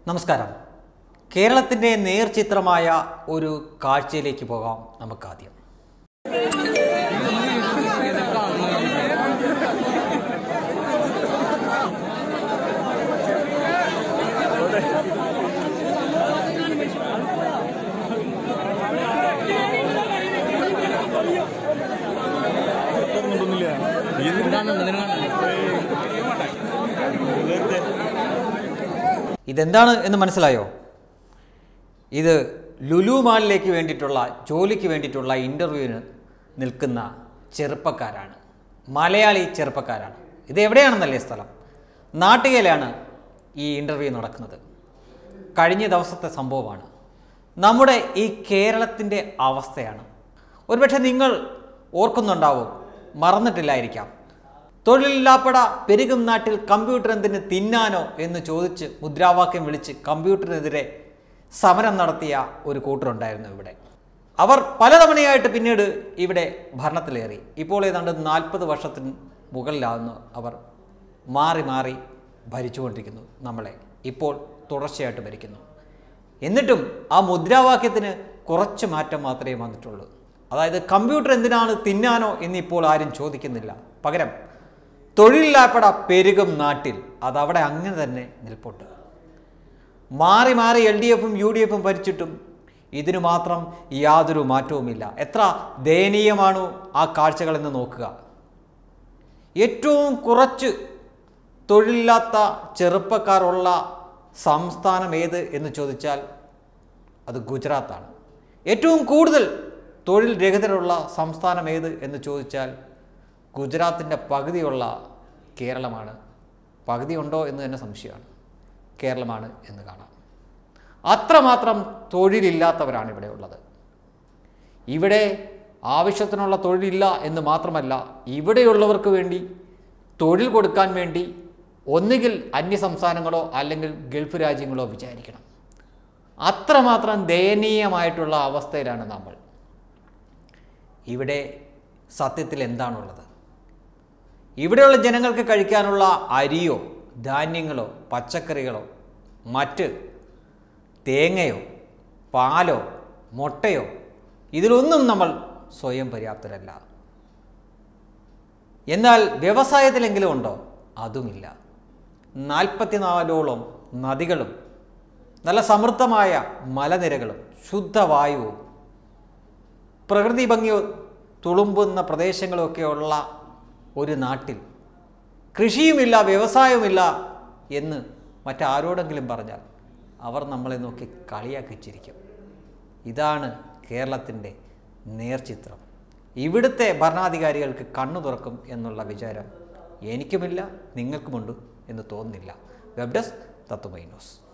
നമസ്കാരം കേരളത്തിൻ്റെ നേർചിത്രമായ ഒരു കാഴ്ചയിലേക്ക് പോകാം നമുക്കാദ്യം ഇതെന്താണ് എന്ന് മനസ്സിലായോ ഇത് ലുലു മാളിലേക്ക് വേണ്ടിയിട്ടുള്ള ജോലിക്ക് വേണ്ടിയിട്ടുള്ള ഇൻ്റർവ്യൂവിന് നിൽക്കുന്ന ചെറുപ്പക്കാരാണ് മലയാളി ചെറുപ്പക്കാരാണ് ഇത് എവിടെയാണെന്നല്ലേ സ്ഥലം നാട്ടികയിലാണ് ഈ ഇൻ്റർവ്യൂ നടക്കുന്നത് കഴിഞ്ഞ ദിവസത്തെ സംഭവമാണ് നമ്മുടെ ഈ കേരളത്തിൻ്റെ അവസ്ഥയാണ് ഒരുപക്ഷെ നിങ്ങൾ ഓർക്കുന്നുണ്ടാവും മറന്നിട്ടില്ലായിരിക്കാം തൊഴിലില്ലാപ്പട പെരുകും നാട്ടിൽ കമ്പ്യൂട്ടർ എന്തിന് തിന്നാനോ എന്ന് ചോദിച്ച് മുദ്രാവാക്യം വിളിച്ച് കമ്പ്യൂട്ടറിനെതിരെ സമരം നടത്തിയ ഒരു കൂട്ടരുണ്ടായിരുന്നു ഇവിടെ അവർ പലതവണയായിട്ട് പിന്നീട് ഇവിടെ ഭരണത്തിലേറി ഇപ്പോൾ ഏതാണ്ട് നാൽപ്പത് വർഷത്തിന് മുകളിലാകുന്നു അവർ മാറി മാറി ഭരിച്ചുകൊണ്ടിരിക്കുന്നു നമ്മളെ ഇപ്പോൾ തുടർച്ചയായിട്ട് ഭരിക്കുന്നു എന്നിട്ടും ആ മുദ്രാവാക്യത്തിന് കുറച്ച് മാറ്റം മാത്രമേ വന്നിട്ടുള്ളൂ അതായത് കമ്പ്യൂട്ടർ എന്തിനാണ് തിന്നാനോ എന്നിപ്പോൾ ആരും ചോദിക്കുന്നില്ല പകരം തൊഴിലില്ലാപ്പട പെരുകും നാട്ടിൽ അതവിടെ അങ്ങനെ തന്നെ നിൽപ്പുണ്ട് മാറി മാറി എൽ ഡി എഫും യു ഡി എഫും ഭരിച്ചിട്ടും ഇതിനു മാത്രം യാതൊരു മാറ്റവുമില്ല എത്ര ദയനീയമാണോ ആ കാഴ്ചകളെന്ന് നോക്കുക ഏറ്റവും കുറച്ച് തൊഴിലില്ലാത്ത ചെറുപ്പക്കാരുള്ള സംസ്ഥാനം ഏത് എന്ന് ചോദിച്ചാൽ അത് ഗുജറാത്താണ് ഏറ്റവും കൂടുതൽ തൊഴിൽ രഹിതരുള്ള സംസ്ഥാനം ഏത് എന്ന് ചോദിച്ചാൽ ഗുജറാത്തിൻ്റെ പകുതിയുള്ള കേരളമാണ് പകുതി ഉണ്ടോ എന്ന് തന്നെ സംശയമാണ് കേരളമാണ് എന്ന് കാണാം അത്രമാത്രം തൊഴിലില്ലാത്തവരാണ് ഇവിടെ ഉള്ളത് ഇവിടെ ആവശ്യത്തിനുള്ള തൊഴിലില്ല എന്ന് മാത്രമല്ല ഇവിടെയുള്ളവർക്ക് വേണ്ടി തൊഴിൽ കൊടുക്കാൻ വേണ്ടി ഒന്നുകിൽ അന്യ സംസ്ഥാനങ്ങളോ അല്ലെങ്കിൽ ഗൾഫ് രാജ്യങ്ങളോ വിചാരിക്കണം അത്രമാത്രം ദയനീയമായിട്ടുള്ള അവസ്ഥയിലാണ് നമ്മൾ ഇവിടെ സത്യത്തിൽ എന്താണുള്ളത് ഇവിടെയുള്ള ജനങ്ങൾക്ക് കഴിക്കാനുള്ള അരിയോ ധാന്യങ്ങളോ പച്ചക്കറികളോ മറ്റ് തേങ്ങയോ പാലോ മുട്ടയോ ഇതിലൊന്നും നമ്മൾ സ്വയം പര്യാപ്തരല്ല എന്നാൽ വ്യവസായത്തിലെങ്കിലും ഉണ്ടോ അതുമില്ല നാൽപ്പത്തിനാലോളം നദികളും നല്ല സമൃദ്ധമായ മലനിരകളും ശുദ്ധവായുവും പ്രകൃതി ഭംഗിയോ തുളുമ്പുന്ന പ്രദേശങ്ങളൊക്കെയുള്ള ഒരു നാട്ടിൽ കൃഷിയുമില്ല വ്യവസായവുമില്ല എന്ന് മറ്റാരോടെങ്കിലും പറഞ്ഞാൽ അവർ നമ്മളെ നോക്കി കളിയാക്കി ചിരിക്കും ഇതാണ് കേരളത്തിൻ്റെ നേർചിത്രം ഇവിടുത്തെ ഭരണാധികാരികൾക്ക് കണ്ണു തുറക്കും എന്നുള്ള വിചാരം എനിക്കുമില്ല നിങ്ങൾക്കുമുണ്ട് എന്ന് തോന്നുന്നില്ല വെബ് ഡെസ്ക് തത്വമൈ ന്യൂസ്